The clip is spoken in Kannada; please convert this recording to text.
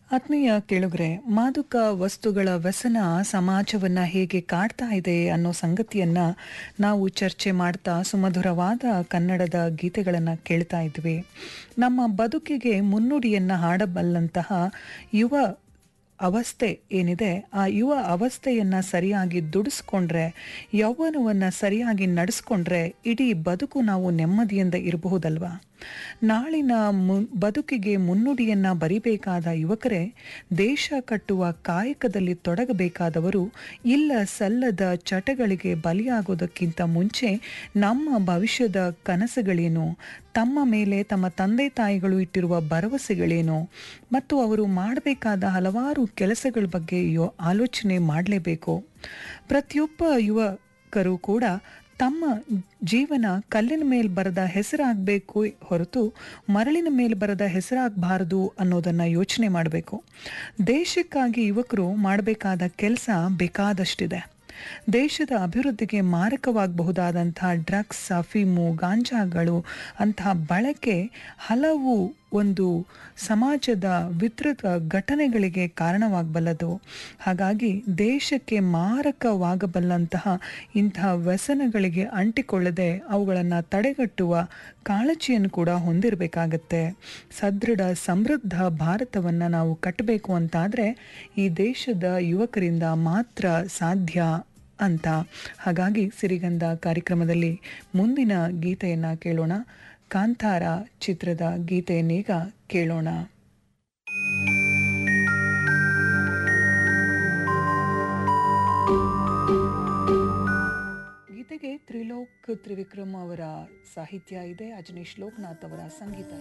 ಆತ್ಮೀಯ ಕೇಳುಗರೆ ಮಾದಕ ವಸ್ತುಗಳ ವ್ಯಸನ ಸಮಾಜವನ್ನ ಹೇಗೆ ಕಾಡ್ತಾ ಇದೆ ಅನ್ನೋ ಸಂಗತಿಯನ್ನ ನಾವು ಚರ್ಚೆ ಮಾಡ್ತಾ ಸುಮಧುರವಾದ ಕನ್ನಡದ ಗೀತೆಗಳನ್ನ ಕೇಳ್ತಾ ಇದ್ವಿ ನಮ್ಮ ಬದುಕಿಗೆ ಮುನ್ನುಡಿಯನ್ನ ಹಾಡಬಲ್ಲಂತಹ ಯುವ ಅವಸ್ಥೆ ಏನಿದೆ ಆ ಯುವ ಅವಸ್ಥೆಯನ್ನ ಸರಿಯಾಗಿ ದುಡಿಸ್ಕೊಂಡ್ರೆ ಯೌವನವನ್ನ ಸರಿಯಾಗಿ ನಡೆಸ್ಕೊಂಡ್ರೆ ಇಡೀ ಬದುಕು ನಾವು ನೆಮ್ಮದಿಯಿಂದ ಇರಬಹುದಲ್ವಾ ನಾಳಿನ ಮು ಬದುಕಿಗೆ ಮುನ್ನುಡಿಯನ್ನ ಬರಿಬೇಕಾದ ಯುವಕರೇ ದೇಶ ಕಟ್ಟುವ ಕಾಯಕದಲ್ಲಿ ತೊಡಗಬೇಕಾದವರು ಇಲ್ಲ ಸಲ್ಲದ ಚಟಗಳಿಗೆ ಬಲಿಯಾಗೋದಕ್ಕಿಂತ ಮುಂಚೆ ನಮ್ಮ ಭವಿಷ್ಯದ ಕನಸುಗಳೇನು ತಮ್ಮ ಮೇಲೆ ತಮ್ಮ ತಂದೆ ತಾಯಿಗಳು ಇಟ್ಟಿರುವ ಭರವಸೆಗಳೇನು ಮತ್ತು ಅವರು ಮಾಡಬೇಕಾದ ಹಲವಾರು ಕೆಲಸಗಳ ಬಗ್ಗೆ ಯೋ ಆಲೋಚನೆ ಮಾಡಲೇಬೇಕು ಪ್ರತಿಯೊಬ್ಬ ಯುವಕರು ಕೂಡ ತಮ್ಮ ಜೀವನ ಕಲ್ಲಿನ ಮೇಲೆ ಬರದ ಹೆಸರಾಗಬೇಕು ಹೊರತು ಮರಳಿನ ಮೇಲೆ ಬರದ ಹೆಸರಾಗಬಾರದು ಅನ್ನೋದನ್ನ ಯೋಚನೆ ಮಾಡಬೇಕು ದೇಶಕ್ಕಾಗಿ ಯುವಕರು ಮಾಡಬೇಕಾದ ಕೆಲಸ ಬೇಕಾದಷ್ಟಿದೆ ದೇಶದ ಅಭಿವೃದ್ಧಿಗೆ ಮಾರಕವಾಗಬಹುದಾದಂತಹ ಡ್ರಗ್ಸ್ ಅಫೀಮು ಗಾಂಜಾಗಳು ಅಂತಹ ಬಳಕೆ ಹಲವು ಒಂದು ಸಮಾಜದ ವಿತೃತ ಘಟನೆಗಳಿಗೆ ಕಾರಣವಾಗಬಲ್ಲದು ಹಾಗಾಗಿ ದೇಶಕ್ಕೆ ಮಾರಕವಾಗಬಲ್ಲಂತಹ ಇಂತಹ ವ್ಯಸನಗಳಿಗೆ ಅಂಟಿಕೊಳ್ಳದೆ ಅವುಗಳನ್ನು ತಡೆಗಟ್ಟುವ ಕಾಳಜಿಯನ್ನು ಕೂಡ ಹೊಂದಿರಬೇಕಾಗತ್ತೆ ಸದೃಢ ಸಮೃದ್ಧ ಭಾರತವನ್ನು ನಾವು ಕಟ್ಟಬೇಕು ಅಂತಾದರೆ ಈ ದೇಶದ ಯುವಕರಿಂದ ಮಾತ್ರ ಸಾಧ್ಯ ಅಂತ ಹಾಗಾಗಿ ಸಿರಿಗಂಧ ಕಾರ್ಯಕ್ರಮದಲ್ಲಿ ಮುಂದಿನ ಗೀತೆಯನ್ನು ಕೇಳೋಣ ಕಾಂತಾರ ಚಿತ್ರದ ಗೀತೆಯನ್ನೀಗ ಕೇಳೋಣ ಗೀತೆಗೆ ತ್ರಿಲೋಕ್ ತ್ರಿವಿಕ್ರಮ್ ಅವರ ಸಾಹಿತ್ಯ ಇದೆ ಅಜನೀಶ್ ಲೋಕನಾಥ್ ಅವರ ಸಂಗೀತ